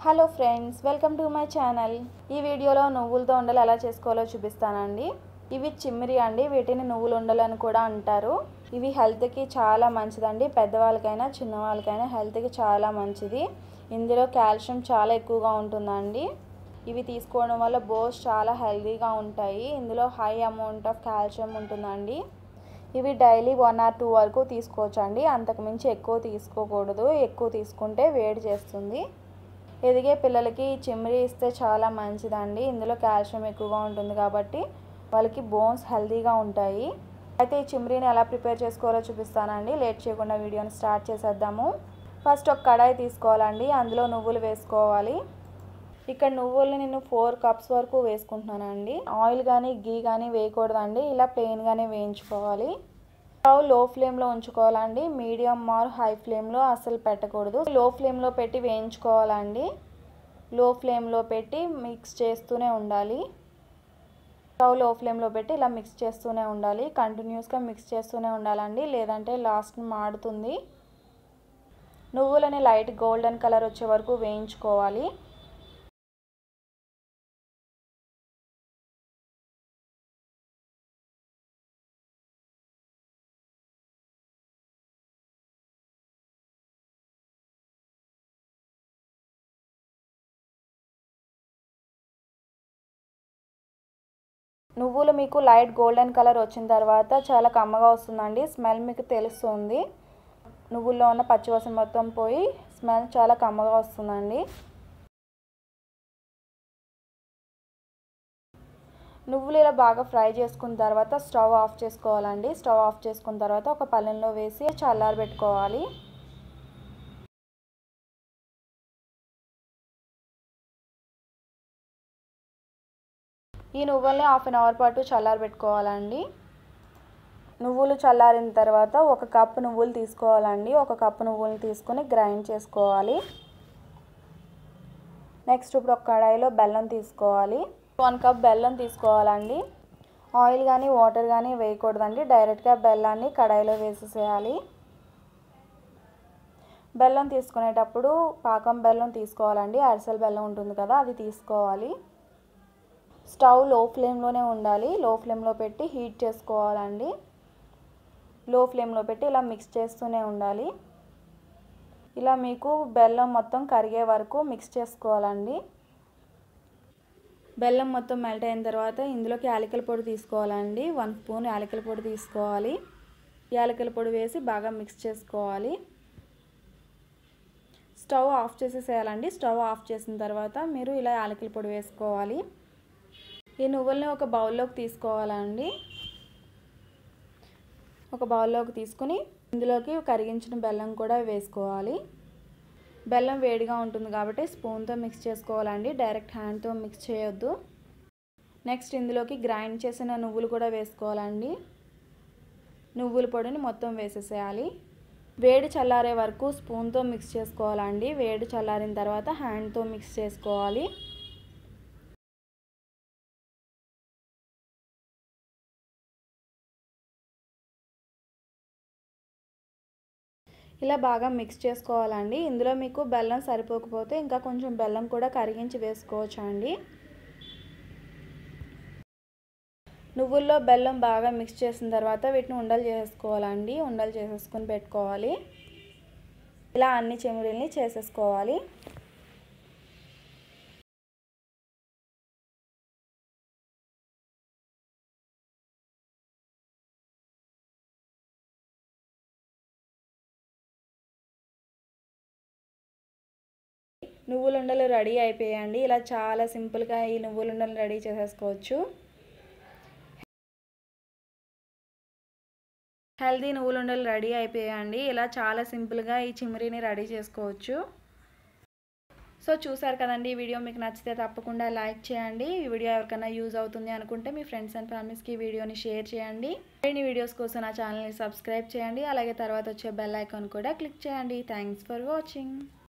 hello friends welcome to my channel ఈ వీడియోలో నువ్వులతో ఉండలు ఎలా చేసుకోవాలో చూపిస్తానండి ఇవి చిమ్మిరి అండి వీటిని నువ్వులు ఉండలని కూడా అంటారు ఇవి హెల్త్కి చాలా మంచిదండి పెద్దవాళ్ళకైనా చిన్నవాళ్ళకైనా హెల్త్కి చాలా మంచిది ఇందులో కాల్షియం చాలా ఎక్కువగా ఉంటుందండి ఇవి తీసుకోవడం వల్ల బోన్స్ చాలా హెల్తీగా ఉంటాయి ఇందులో హై అమౌంట్ ఆఫ్ కాల్షియం ఉంటుందండి ఇవి డైలీ వన్ ఆర్ టూ వరకు తీసుకోవచ్చు అండి అంతకుమించి ఎక్కువ తీసుకోకూడదు ఎక్కువ తీసుకుంటే వేడి చేస్తుంది ఎదిగే పిల్లలకి చిమ్రి ఇస్తే చాలా మంచిదండి ఇందులో కాల్షియం ఎక్కువగా ఉంటుంది కాబట్టి వాళ్ళకి బోన్స్ హెల్తీగా ఉంటాయి అయితే ఈ చిమ్రీని ఎలా ప్రిపేర్ చేసుకోవాలో చూపిస్తానండి లేట్ చేయకుండా వీడియోని స్టార్ట్ చేసేద్దాము ఫస్ట్ ఒక కడాయి తీసుకోవాలండి అందులో నువ్వులు వేసుకోవాలి ఇక్కడ నువ్వుల్ని నేను ఫోర్ కప్స్ వరకు వేసుకుంటున్నానండి ఆయిల్ కానీ గీ కానీ వేయకూడదండి ఇలా ప్లెయిన్గానే వేయించుకోవాలి స్టవ్ లో ఫ్లేమ్లో ఉంచుకోవాలండి మీడియం ఆర్ హై ఫ్లేమ్లో అస్సలు పెట్టకూడదు లో ఫ్లేమ్లో పెట్టి వేయించుకోవాలండి లో ఫ్లేమ్లో పెట్టి మిక్స్ చేస్తూనే ఉండాలి స్టవ్ లో ఫ్లేమ్లో పెట్టి ఇలా మిక్స్ చేస్తూనే ఉండాలి కంటిన్యూస్గా మిక్స్ చేస్తూనే ఉండాలండి లేదంటే లాస్ట్ మాడుతుంది నువ్వులని లైట్ గోల్డెన్ కలర్ వచ్చే వరకు వేయించుకోవాలి నువ్వులు మీకు లైట్ గోల్డెన్ కలర్ వచ్చిన తర్వాత చాలా కమ్మగా వస్తుందండి స్మెల్ మీకు తెలుస్తుంది నువ్వుల్లో ఉన్న పచ్చివాసన మొత్తం పోయి స్మెల్ చాలా కమ్మగా వస్తుందండి నువ్వులు ఇలా బాగా ఫ్రై చేసుకున్న తర్వాత స్టవ్ ఆఫ్ చేసుకోవాలండి స్టవ్ ఆఫ్ చేసుకున్న తర్వాత ఒక పల్లెంలో వేసి చల్లారి పెట్టుకోవాలి ఈ నువ్వుల్ని హాఫ్ అన్ అవర్ పాటు చల్లారి పెట్టుకోవాలండి నువ్వులు చల్లారిన తర్వాత ఒక కప్పు నువ్వులు తీసుకోవాలండి ఒక కప్పు నువ్వులు తీసుకొని గ్రైండ్ చేసుకోవాలి నెక్స్ట్ ఇప్పుడు ఒక కడాయిలో బెల్లం తీసుకోవాలి వన్ కప్ బెల్లం తీసుకోవాలండి ఆయిల్ కానీ వాటర్ కానీ వేయకూడదండి డైరెక్ట్గా బెల్లాన్ని కడాయిలో వేసేసేయాలి బెల్లం తీసుకునేటప్పుడు పాకం బెల్లం తీసుకోవాలండి అరిసెల బెల్లం ఉంటుంది కదా అది తీసుకోవాలి స్టవ్ లో ఫ్లేమ్లోనే ఉండాలి లో ఫ్లేమ్లో పెట్టి హీట్ చేసుకోవాలండి లో ఫ్లేమ్లో పెట్టి ఇలా మిక్స్ చేస్తూనే ఉండాలి ఇలా మీకు బెల్లం మొత్తం కరిగే వరకు మిక్స్ చేసుకోవాలండి బెల్లం మొత్తం మెల్ట్ అయిన తర్వాత ఇందులోకి యాలకుల పొడి తీసుకోవాలండి వన్ స్పూన్ యాలకుల పొడి తీసుకోవాలి యాలకుల పొడి వేసి బాగా మిక్స్ చేసుకోవాలి స్టవ్ ఆఫ్ చేసేసేయాలండి స్టవ్ ఆఫ్ చేసిన తర్వాత మీరు ఇలా యాలకుల పొడి వేసుకోవాలి ఈ నువ్వుల్ని ఒక బౌల్లోకి తీసుకోవాలండి ఒక బౌల్లోకి తీసుకుని ఇందులోకి కరిగించిన బెల్లం కూడా వేసుకోవాలి బెల్లం వేడిగా ఉంటుంది కాబట్టి స్పూన్తో మిక్స్ చేసుకోవాలండి డైరెక్ట్ హ్యాండ్తో మిక్స్ చేయొద్దు నెక్స్ట్ ఇందులోకి గ్రైండ్ చేసిన నువ్వులు కూడా వేసుకోవాలండి నువ్వుల పొడిని మొత్తం వేసేసేయాలి వేడి చల్లారే వరకు స్పూన్తో మిక్స్ చేసుకోవాలండి వేడి చల్లారిన తర్వాత హ్యాండ్తో మిక్స్ చేసుకోవాలి ఇలా బాగా మిక్స్ చేసుకోవాలండి ఇందులో మీకు బెల్లం సరిపోకపోతే ఇంకా కొంచెం బెల్లం కూడా కరిగించి వేసుకోవచ్చు అండి నువ్వుల్లో బెల్లం బాగా మిక్స్ చేసిన తర్వాత వీటిని ఉండలు చేసేసుకోవాలండి ఉండలు చేసేసుకొని పెట్టుకోవాలి ఇలా అన్ని చెమురీల్ని చేసేసుకోవాలి నువ్వులుండలు రెడీ అయిపోయాయండి ఇలా చాలా సింపుల్గా ఈ నువ్వులుండలు రెడీ చేసేసుకోవచ్చు హెల్దీ నువ్వులుండలు రెడీ అయిపోయాయండి ఇలా చాలా సింపుల్గా ఈ చిమిరిని రెడీ చేసుకోవచ్చు సో చూసారు కదండి ఈ వీడియో మీకు నచ్చితే తప్పకుండా లైక్ చేయండి ఈ వీడియో ఎవరికైనా యూజ్ అవుతుంది అనుకుంటే మీ ఫ్రెండ్స్ అండ్ ఫ్యామిలీస్కి ఈ వీడియోని షేర్ చేయండి మరిన్ని వీడియోస్ కోసం నా ఛానల్ని సబ్స్క్రైబ్ చేయండి అలాగే తర్వాత వచ్చే బెల్ ఐకాన్ కూడా క్లిక్ చేయండి థ్యాంక్స్ ఫర్ వాచింగ్